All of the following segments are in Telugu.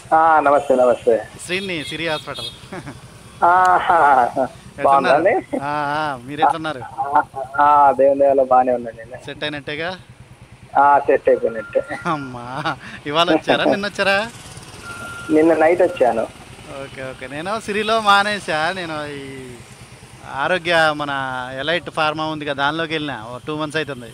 ఆ, నమస్తే నమస్తే శ్రీని సిరి హాస్పిటల్ ఆ, బాగుందండి ఎట్లున్నారు? ఆ, ఆ, మీరు ఎట్లున్నారు ఆ, దేవుని దేవాలో బాగానే ఉన్నాను నేను సెట్ అయినట్టేగా ఆ, సెట్ అయిపోయినట్టే అమ్మా ఇవాళ వచ్చారా నిన్న వచ్చారా నిన్న నైట్ వచ్చాను ఓకే ఓకే నేను సిరిలో మానేసా నేను ఈ ఆరోగ్య మన ఎలైట్ ఫార్మా ఉంది కదా దానిలోకి వెళ్ళిన టూ మంత్స్ అవుతుంది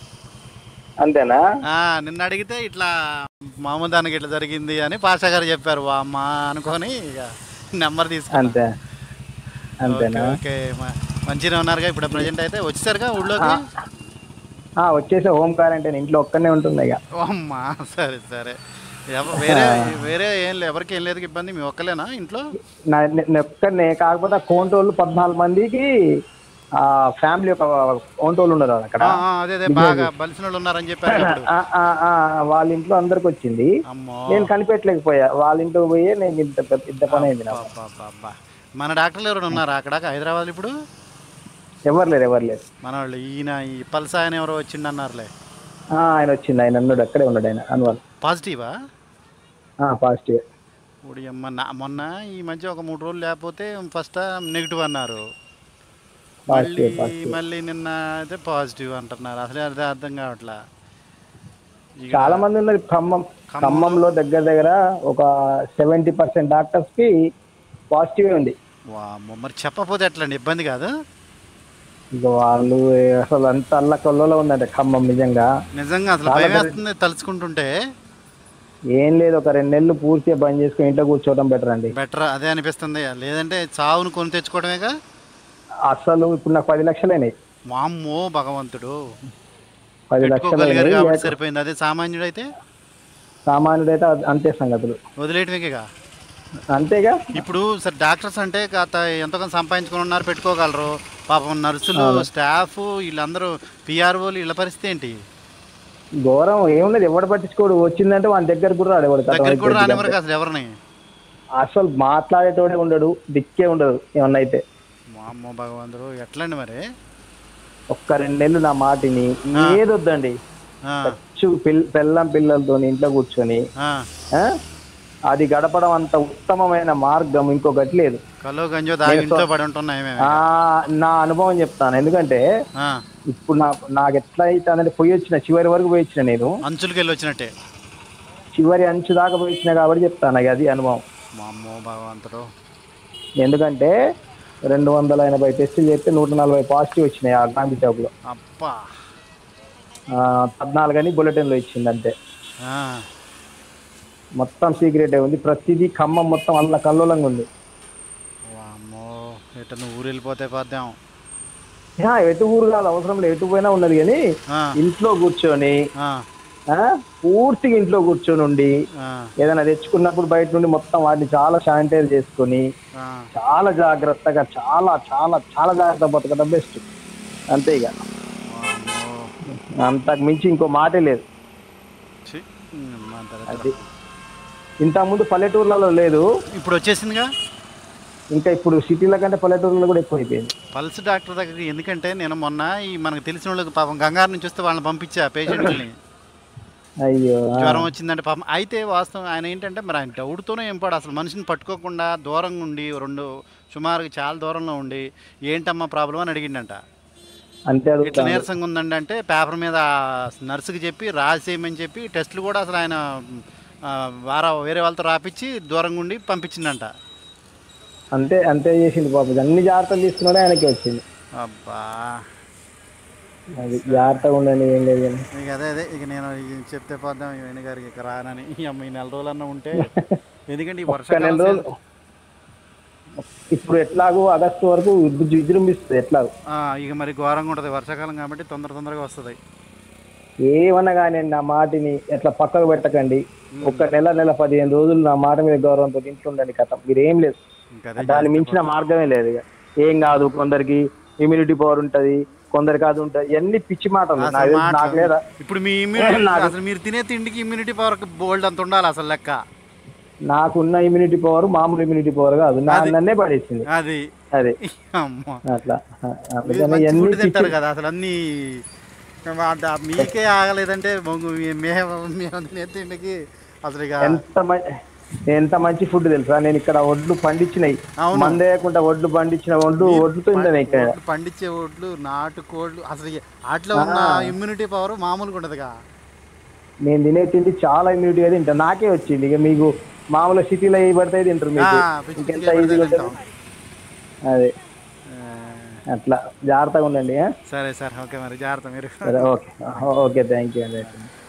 అంతేనా ఆ, నిన్న అడిగితే ఇట్లా మామూలు దానికి ఇట్లా జరిగింది అని పాషా గారు చెప్పారు వా అమ్మా అనుకొని ఇక నెంబర్ తీసుకున్నా అంతే అంతేనా ఓకే, ఓకే మ- మంచిగా ఉన్నారుగా ఇప్పుడు ప్రజెంట్ అయితే వచ్చేసారుగా ఊళ్ళోకి ఆ, వచ్చేసే హోమ్ క్వారంటైన్ ఇంట్లో ఒక్కనే ఉంటుంది ఇక ఓ అమ్మా సరే సరే ఎవ- వేరే వేరే ఏం లే ఎవరికి ఏం లేదు ఇబ్బంది మీ ఒక్కలేనా ఇంట్లో నా- నే- నేను ఒక్కనే కాకపోతే ఆ కోంటోళ్ళు పద్నాలుగు మందికి ఆ ఫ్యామిలీ ఒక కోంటోళ్ళు ఉన్నారు అక్కడ ఆ, ఆ, అదే అదే బాగా బలిసిన వాళ్ళు ఉన్నారని చెప్పారు ఇప్పుడు ఆ, ఆ, ఆ, వాళ్ళ ఇంట్లో అందరికి వచ్చింది అమ్మో నేను కనిపెట్టలేకపోయా వాళ్ళ ఇంట్లో పోయే నేను ఇంత పెద్ద- పెద్ద పని అయింది నాకు అబ్బబ్బబ్బబ్బా. మన డాక్టర్లు ఎవరైనా ఉన్నారా అక్కడ హైదరాబాద్ ఇప్పుడు ఎవరు లేరు ఎవరు లేరు మన వాళ్ళు ఈయన ఈ పల్సా ఆయన ఎవరో వచ్చిండు అన్నారులే ఆ, ఆయన వచ్చింది ఆయన ఉన్నాడు అక్కడే ఉన్నాడు ఆయన అనువాల్ పాజిటివా పాజిటివ్ ఇప్పుడు అమ్మ నా మొన్న ఈ మధ్య ఒక మూడు రోజులు లేకపోతే ఫస్ట్ నెగిటివ్ అన్నారు మళ్ళీ పాజిటివ్ పాజిటివ్ మళ్ళీ నిన్న అయితే పాజిటివ్ అంటున్నారు అసలే అదే అర్థం కావట్లా ఇక చాలా మంది ఉన్నారు ఖమ్మం ఖమ్మంలో దగ్గర దగ్గర ఒక సెవెంటీ పర్సెంట్ డాక్టర్స్ కి పాజిటివ్ ఉంది వామ్మో, మరి చెప్పపోతే ఎట్లండి ఇబ్బంది కాదు ఇక వాళ్ళు అసలు అంత అల్ల కొల్లలో ఉందంటే ఖమ్మం నిజంగా నిజంగా అసలు భయం వేస్తుంది తలుచుకుంటుంటే ఏం లేదు ఒక రెండు నెలలు పూర్తిగా బంద్ చేసుకుని ఇంట్లో కూర్చోవడం బెటర్ అండి బెటర్ అదే అనిపిస్తుంది లేదంటే చావును కొని తెచ్చుకోవడమేగా అసలు ఇప్పుడు నాకు పది లక్షలు అయినాయి వామ్మో భగవంతుడు పది లక్షలు పెట్టుకోగలిగారు అయినాయి కాబట్టి సరిపోయింది అదే సామాన్యుడైతే సామాన్యుడు అయితే అంతే సంగతులు వదిలేయటమేగా అంతేగా ఇప్పుడు సరే డాక్టర్స్ అంటే గత ఎంతో కొంత సంపాదించుకుని ఉన్నారు పెట్టుకోగలరు పాపం నర్సులు స్టాఫ్ వీళ్ళందరూ పిఆర్ఓలు వీళ్ళ పరిస్థితి ఏంటి ఘోరం ఏమున్నది ఎవడు పట్టించుకోడు వచ్చిందంటే వాని దగ్గర కూడా రాడు ఎవడు దగ్గర కూడా రానివ్వరు అసలు ఎవరిని అసలు మాట్లాడేటోడే ఉండడు దిక్కే ఉండదు ఏమన్నా అయితే వామ్మో భగవంతుడు ఎట్లండి మరి ఒక్క రెండు నెలలు నా మాటిని ఏదొద్దండి ఆ, ఖర్చు పిల్ పెళ్ళం పిల్లలతో ఇంట్లో కూర్చొని ఆ, ఆ? అది గడపడం అంత ఉత్తమమైన మార్గం ఇంకొకటి లేదు కలో గంజో దాగి ఇంట్లో పడి ఉంటున్నాయి మేము ఆ, నా అనుభవం చెప్తాను ఎందుకంటే ఇప్పుడు నాకు నాకు ఎట్లా అయితే అనేది పోయి వచ్చిన చివరి వరకు పోయి వచ్చిన నేను అంచులకి వెళ్ళి వచ్చినట్టే చివరి అంచు దాకా పోయి వచ్చిన కాబట్టి చెప్తాను నాకు అది అనుభవం వామ్మో భగవంతుడు ఎందుకంటే రెండు వందల ఎనభై టెస్టులు చేస్తే నూట నలభై పాజిటివ్ వచ్చినాయి ఆ గాంధీ చౌక్ లో అబ్బా పద్నాలుగు అని బులెటిన్ లో ఇచ్చింది అంతే ఆ, మొత్తం సీక్రెట్ ఉంది ప్రతిదీ ఖమ్మం మొత్తం అల్ల కల్లోలంగా ఉంది వామ్మో ఎటు నువ్వు ఊరు వెళ్ళిపోతే పద్దాం యా, ఎటు ఊరు కాదు అవసరం లేదు ఎటు పోయినా ఉన్నది కానీ ఆ, ఇంట్లో కూర్చొని ఆ, ఆ, పూర్తిగా ఇంట్లో కూర్చొని ఉండి ఆ, ఏదైనా తెచ్చుకున్నప్పుడు బయట నుండి మొత్తం వాటిని చాలా శానిటైజ్ చేసుకొని ఆ. చాలా జాగ్రత్తగా చాలా చాలా చాలా జాగ్రత్త బతకడం బెస్ట్ అంతే ఇక వామ్మో అంతకు మించి ఇంకో మాటే లేదు ఛీ, ఉమ్, అంత దరిద్రం. అది ఇంతకుముందు పల్లెటూర్లలో లేదు ఇప్పుడు వచ్చేసిందిగా ఇంకా ఇప్పుడు సిటీల కంటే పల్లెటూర్లలో కూడా ఎక్కువైపోయింది పల్స్ డాక్టర్ దగ్గరికి ఎందుకంటే నేను మొన్న ఈ మనకు తెలిసిన వాళ్ళకి పాపం గంగారు నుంచి వస్తే వాళ్ళని పంపించా పేషెంట్ని అయ్యో ఆ. జ్వరం వచ్చిందంటే పాపం అయితే వాస్తవం ఆయన ఏంటంటే మరి ఆయన డౌట్తోనే ఏం పాడు అసలు మనిషిని పట్టుకోకుండా దూరంగా ఉండి రెండు సుమారుగా చాలా దూరంలో ఉండి ఏంటమ్మా ప్రాబ్లం అని అడిగిండంట అంతే ఇట్లా అడుగుతాను నీరసంగా ఉందండి అంటే పేపర్ మీద నర్సుకి చెప్పి రాసేయమని చెప్పి టెస్టులు కూడా అసలు ఆయన ఆ, వారా వేరే వాళ్ళతో రాపిచ్చి దూరంగా ఉండి పంపించిందంట అంతే అంతే చేసింది పాపం అన్ని జాగ్రత్తలు తీసుకున్నాడే ఆయనకి వచ్చింది అబ్బా అది జాగ్రత్తగా ఉండండి ఏం లేదు కానీ ఇక అదే అదే ఇక నేను ఇక చెప్తే పోద్దాం ఈయన గారికి ఇక రానని ఈ అమ్మ ఈ నెల రోజులన్నా ఉంటే ఎందుకంటే ఈ ఒక నెల వర్షాకాలం రోజులు ఇప్పుడు ఎట్లాగో ఆగస్టు వరకు విజృ- విజృంభిస్తుంది ఎట్లాగో ఆ, ఇక మరి ఘోరంగా ఉంటుంది వర్షాకాలం కాబట్టి తొందర తొందరగా వస్తుంది ఏమన్నా కానీ నా మాటిని ఎట్లా పక్కకు పెట్టకండి ఒక నెల నెల పదిహేను రోజులు నా మాట మీద గౌరవంతో ఇంట్లో ఉండండి కథ మీరు ఏం లేదు ఇంకా అదే దాన్ని మించిన మార్గమే లేదు ఇక ఏం కాదు కొందరికి ఇమ్యూనిటీ పవర్ ఉంటది కొందరికి అది ఉంటది ఇవన్నీ పిచ్చి మాటలు అసలు నాకు మాట- నాకు లేదా ఇప్పుడు మీ ఇమ్యూనిటీ అసలు మీరు తినే తిండికి ఇమ్యూనిటీ పవర్ బోల్డ్ అంత ఉండాలి అసలు లెక్క నాకున్న ఇమ్యూనిటీ పవర్ మామూలు ఇమ్యూనిటీ పవర్ కాదు నా నన్నే పడేసింది అది అదే అమ్మో అట్లా మీరు అందుకని మంచి ఇవన్నీ ఫుడ్ తింటారు కదా అసలు అన్ని ఆ- మీకే ఆగలేదంటే మొంగు- మేము మేము తినే తిండికి అసలు ఇక ఎంత మ- ఎంత మంచి ఫుడ్ తెలుసా నేను ఇక్కడ ఒడ్లు పండించినాయి అవును. మందేయకుండా ఒడ్లు పండించిన ఒడ్లు ఒడ్లుతో తింటాను ఇక్కడ ఓట్లు పండించే ఓట్లు నాటు కోళ్ళు అసలు ఈ- వాటిలో ఉన్న ఇమ్యూనిటీ పవర్ మామూలుగా ఉండదుగా నేను తినే తిండి చాలా ఇమ్యూనిటీ అది తింటా నాకే వచ్చింది ఇక మీకు మామూలు సిటీలో ఏ పడితే తింటారు మీకు ఆ, పిచ్చి ఇంకెంత పిచ్చిగా ఈజీగా పెడితే ఉంటుంది అదే ఆ, అట్లా జాగ్రత్తగా ఉండండి ఆ? సరే సార్ ఓకే మరి జాగ్రత్త మీరు సరే ఓకే ఓకే థ్యాంక్ యూ అండి